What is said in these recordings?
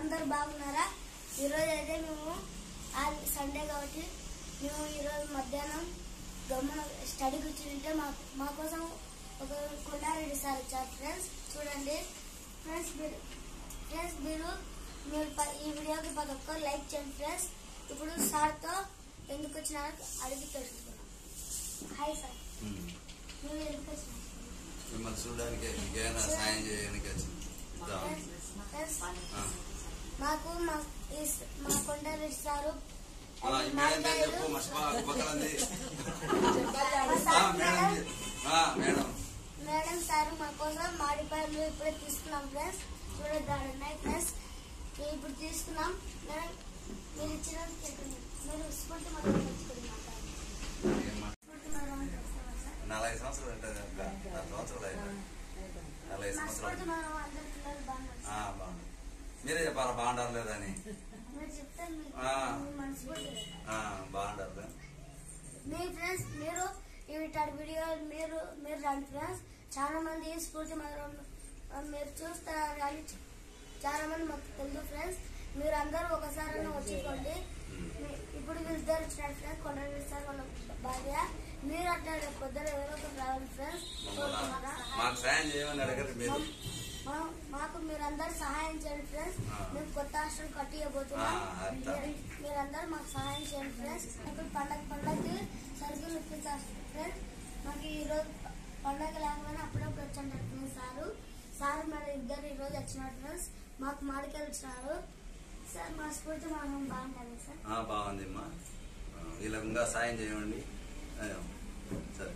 అందరు బాగున్నారా ఈరోజు అయితే మేము ఆ సండే కాబట్టి మేము ఈరోజు మధ్యాహ్నం గమ్మున స్టడీ కూర్చుంటే మా మా కోసం ఒక కొండారెడ్డి సార్ వచ్చారు ఫ్రెండ్స్ చూడండి ఫ్రెండ్స్ మీరు ఫ్రెండ్స్ మీరు మీరు ప- ఈ వీడియోకి ప్రతి ఒక్కరు లైక్ చేయండి ఫ్రెండ్స్ ఇప్పుడు సార్తో ఎందుకు వచ్చినారో అడిగి తెలుసుకున్నాం హాయ్ సార్ మీరు ఎందుకు వచ్చినారు మిమ్మల్ని చూడడానికి మీకేమైనా సాయం చేయడానికి వచ్చింది ఇద్దాం. ఫ్రెండ్స్ ఆ. మాకు మా ఈ స- మా కొండారెడ్డి సారు ఆ, ఈ మేడం పేరు చెప్పు మర్చిపో పక్కనంది మా ఆ, సార్ మేడం మేడం చెప్పు. ఆ, మేడం మేడం సార్ మా కోసం మాడిపాయలు ఇప్పుడే తీసుకున్నాం ఫ్రెండ్స్ చూడద్దాడు ఉన్నాయి ఫ్రెండ్స్ మేము ఇప్పుడు తీసుకున్నాం మేడం మీరు ఇచ్చిన మీరు స్ఫూర్తి మనం తెచ్చుకున్నాం ఏం మా- స్ఫూర్తి మనం తెచ్చుకున్నాం సార్ నలభై సంవత్సరాలు ఉంటుంది అక్క నాలుగు సంవత్సరాలు అయింది నలభై మా స్ఫూర్తి సంవత్సరాలు మనం అందరి పిల్లలు బాగున్నారు ఆ, బాగుంది మీరే చెప్పాలా బాగుండాలి లేదని మీరు చెప్తే మీ- ఆ. మీ మనస్ఫూర్తి ఆ, బాగుండాలి మీ ఫ్రెండ్స్ మీరు ఇవిటాడు వీడియో మీరు మీరు రండి ఫ్రెండ్స్ చాలా మంది స్ఫూర్తి మాత్రం మీరు చూస్తారు కానీ చాలా మంది మాకు తెలుసు ఫ్రెండ్స్ మీరు అందరూ ఒకసారి వచ్చిపోండి మీ- ఇప్పుడు వీళ్ళిద్దరు వచ్చినారు ఫ్రెండ్స్ కొండ సార్ వాళ్ళ భార్య మీరు అట్లా రేపు పొద్దున ఎవరో ఒకరు రావాలి ఫ్రెండ్స్ కోరుకున్నారా మాకు సాయం చేయమని అడగరు మీరు మా- మాకు మీరందరూ సహాయం చేయండి ఫ్రెండ్స్ ఆ. మేము కొత్త హాస్టల్ కట్టియబోతున్నాం ఆ, అట్లా. మీరు- మీరందరూ మాకు సహాయం చేయండి ఫ్రెండ్స్ ఇప్పుడు పండగ పండగకి సరుకులు ఇప్పించారు ఫ్రెండ్స్ మాకు ఈరోజు పండగ లేకపోయినా అప్పుడప్పుడు వచ్చాడు సారు సార్ మన ఇద్దరు ఈరోజు వచ్చినారు ఫ్రెండ్స్ మాకు మాడికాయలు ఇచ్చినారు సార్ మా స్ఫూర్తి మనం బాగుంటుంది సార్ ఆ, బాగుంది అమ్మా ఆ, వీళ్ళకి ఇంకా సాయం చేయండి ఆ, సరే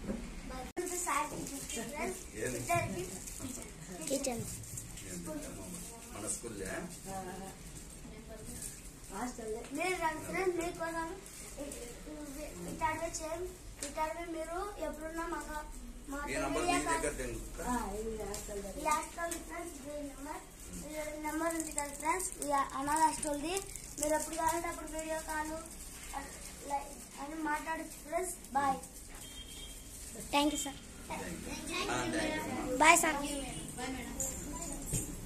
ఫ్రెండ్స్ ఏది? ఇద్దరికి కిచెన్ ఏంటి? మన స్కూల్లే మీరు రండి ఫ్రెండ్స్ మీకోసం ఇటాడవే చేయం ఇటాడవే మీరు ఎప్పుడున్నా మాకు మా ఈ నంబర్ మీ దగ్గర తెంగు ఈ హాస్టల్ ఫ్రెండ్స్ ఈ నెంబర్ ఈ నెంబర్ ఉంది కదా ఫ్రెండ్స్ ఈ అనాథ హాస్టల్ది మీరు ఎప్పుడు కావాలంటే అప్పుడు వీడియో కాల్ అని మాట్లాడచ్చు friends bye thank you sir thank you bye sir